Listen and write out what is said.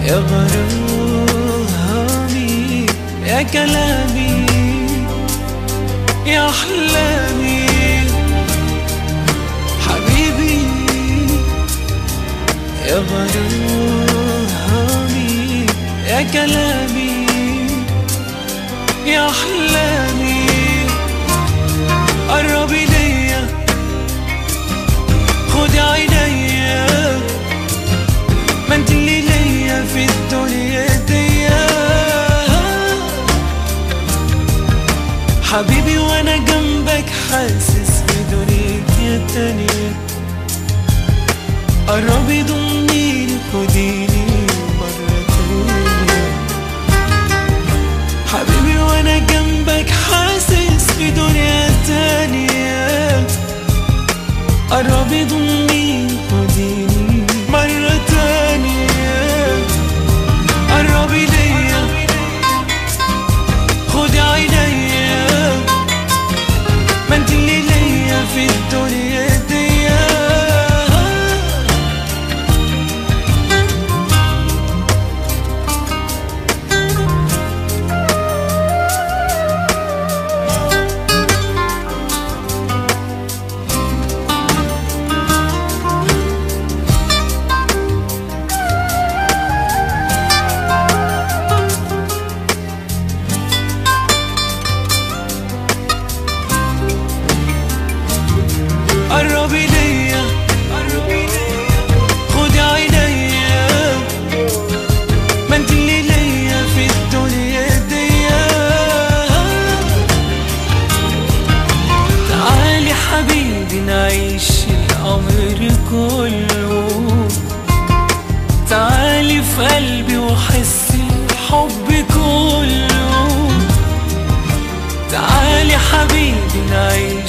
يا غرامي يا كلامي يا أحلامي حبيبي يا غرامي يا كلامي يا أحلامي قربي ليا خدي عينيا ما انت اللي ليا في الدنيا دي حبيبي وانا جنبك حاسس بدنيا تانية قربي ضمنيني خديني مرة تانية حبيبي وانا جنبك حاسس بدنيا تانية قربي ضمنيني خديني مرة تانية قربي ليا خدي عينيا ما انت اللي ليا في الدنيا دي قربي ليا خدي عينيا ما انت اللي ليا في الدنيا دي تعالي حبيبي نعيش الأمر كله تعالي في قلبي وحس الحب كله تعالي حبيبي نعيش